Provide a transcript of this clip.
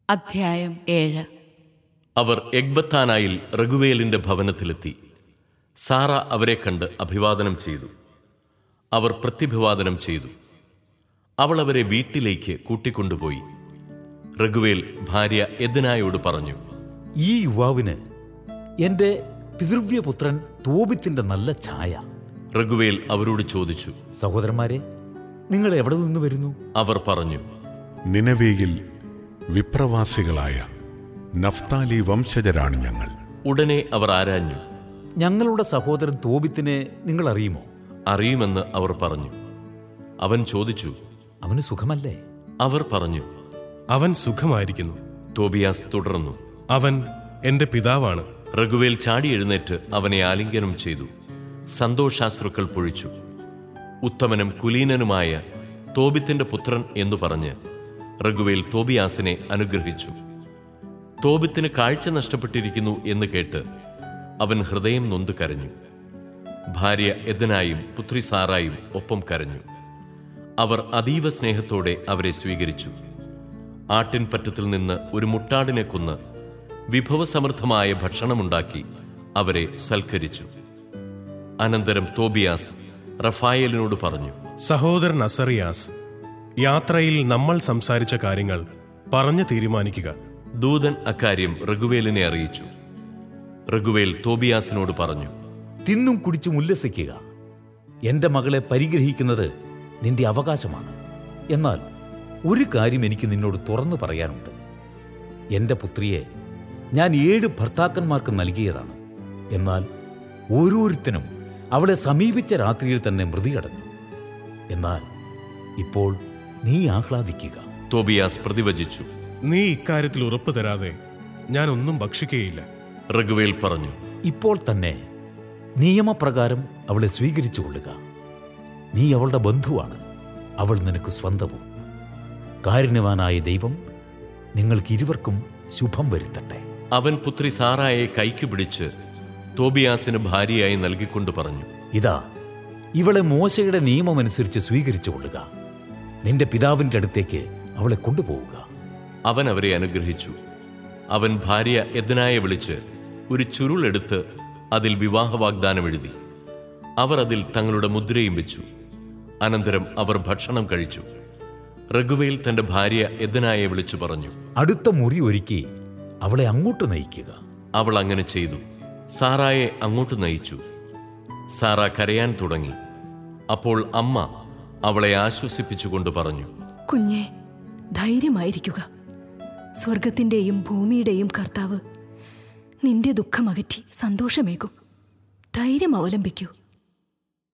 അധ്യായം ഏഴ് അവർ എഗ്ബത്താനായിൽ റഘുവേലിന്റെ ഭവനത്തിലെത്തി സാറ അവരെ കണ്ട് അഭിവാദനം ചെയ്തു അവർ പ്രത്യഭിവാദനം ചെയ്തു അവൾ അവരെ വീട്ടിലേക്ക് കൂട്ടിക്കൊണ്ടുപോയി റഘുവേൽ ഭാര്യ എദ്നായോട് പറഞ്ഞു ഈ യുവാവിന് എന്റെ പിതൃവ്യപുത്രൻ തോബിത്തിന്റെ നല്ല ഛായ റഘുവേൽ അവരോട് ചോദിച്ചു സഹോദരന്മാരെ നിങ്ങൾ എവിടെ നിന്ന് വരുന്നു അവർ പറഞ്ഞു നിനവേയിൽ വിപ്രവാസികളായ നഫ്താലി വംശജരാണ് ഞങ്ങൾ ഉടനെ അവർ ആരാഞ്ഞു ഞങ്ങളുടെ സഹോദരൻ തോബിത്തിനെ നിങ്ങൾ അറിയുമോ അറിയുമെന്ന് അവർ പറഞ്ഞു അവൻ ചോദിച്ചു അവന് സുഖമല്ലേ അവർ പറഞ്ഞു അവൻ സുഖമായിരിക്കുന്നു തോബിയാസ് തുടർന്നു അവൻ എന്റെ പിതാവാണ് റഘുവേൽ ചാടി എഴുന്നേറ്റ് അവനെ ആലിംഗനം ചെയ്തു സന്തോഷാശ്രുക്കൾ പൊഴിച്ചു ഉത്തമനും കുലീനനുമായ തോബിത്തിന്റെ പുത്രൻ എന്നു പറഞ്ഞ് റഘുവേൽ തോബിയാസിനെ അനുഗ്രഹിച്ചു തോബിത്തിന് കാഴ്ച നഷ്ടപ്പെട്ടിരിക്കുന്നു എന്ന് കേട്ട് അവൻ ഹൃദയം നൊന്ത് കരഞ്ഞു ഭാര്യ എദനായും പുത്രി സാറായും ഒപ്പം കരഞ്ഞു അവർ അതീവ സ്നേഹത്തോടെ അവരെ സ്വീകരിച്ചു ആട്ടിൻ പറ്റത്തിൽ നിന്ന് ഒരു മുട്ടാടിനെ കൊന്ന് വിഭവസമൃദ്ധമായ ഭക്ഷണമുണ്ടാക്കി അവരെ സൽക്കരിച്ചു അനന്തരം തോബിയാസ് റഫായേലിനോട് പറഞ്ഞു സഹോദരൻ അസറിയാസ് യാത്രയിൽ നമ്മൾ സംസാരിച്ച കാര്യങ്ങൾ പറഞ്ഞു തീരുമാനിക്കുക ദൂതൻ അക്കാര്യം റഘുവേലിനെ അറിയിച്ചു റഘുവേൽ തോബിയാസിനോട് പറഞ്ഞു തിന്നും കുടിച്ചും ഉല്ലസിക്കുക എന്റെ മകളെ പരിഗ്രഹിക്കുന്നത് നിന്റെ അവകാശമാണ് എന്നാൽ ഒരു കാര്യം എനിക്ക് നിന്നോട് തുറന്നു പറയാനുണ്ട് എന്റെ പുത്രിയെ ഞാൻ ഏഴ് ഭർത്താക്കന്മാർക്ക് നൽകിയതാണ് എന്നാൽ ഓരോരുത്തനും അവളെ സമീപിച്ച രാത്രിയിൽ തന്നെ മൃതിയടഞ്ഞു എന്നാൽ ഇപ്പോൾ നീ ആഹ്ലാദിക്കുക തോബിയാസ് പ്രതിവചിച്ചു നീ ഇക്കാര്യത്തിൽ ഉറപ്പു തരാതെ ഞാൻ ഒന്നും ഭക്ഷിക്കുകയില്ല റഘുവേൽ പറഞ്ഞു ഇപ്പോൾ തന്നെ നിയമപ്രകാരം അവളെ സ്വീകരിച്ചു കൊള്ളുക നീ അവളുടെ ബന്ധുവാണ് അവൾ നിനക്ക് സ്വന്തവും കാരുണ്യവാനായ ദൈവം നിങ്ങൾക്ക് ഇരുവർക്കും ശുഭം വരുത്തട്ടെ അവൻ പുത്രി സാറായെ കൈക്ക് പിടിച്ച് തോബിയാസിന് ഭാര്യയായി നൽകിക്കൊണ്ട് പറഞ്ഞു ഇതാ ഇവളെ മോശയുടെ നിയമമനുസരിച്ച് സ്വീകരിച്ചു കൊള്ളുക നിന്റെ പിതാവിൻ്റെ അടുത്തേക്ക് അവളെ കൊണ്ടുപോവുക അവൻ അവരെ അനുഗ്രഹിച്ചു അവൻ ഭാര്യ എദനായെ വിളിച്ച് ഒരു ചുരുളെടുത്ത് അതിൽ വിവാഹ വാഗ്ദാനം എഴുതി അവർ അതിൽ തങ്ങളുടെ മുദ്രയും വെച്ചു അനന്തരം അവർ ഭക്ഷണം കഴിച്ചു റഘുവേൽ തന്റെ ഭാര്യ എദനായെ വിളിച്ചു പറഞ്ഞു അടുത്ത മുറി ഒരുക്കി അവളെ അങ്ങോട്ട് നയിക്കുക അവൾ അങ്ങനെ ചെയ്തു സാറായെ അങ്ങോട്ട് നയിച്ചു സാറ കരയാൻ തുടങ്ങി അപ്പോൾ അമ്മ അവളെ ആശ്വസിപ്പിച്ചുകൊണ്ട് പറഞ്ഞു കുഞ്ഞെ ധൈര്യമായിരിക്കുക സ്വർഗത്തിന്റെയും ഭൂമിയുടെയും കർത്താവ് നിന്റെ ദുഃഖമകറ്റി സന്തോഷമേകും ധൈര്യം അവലംബിക്കൂ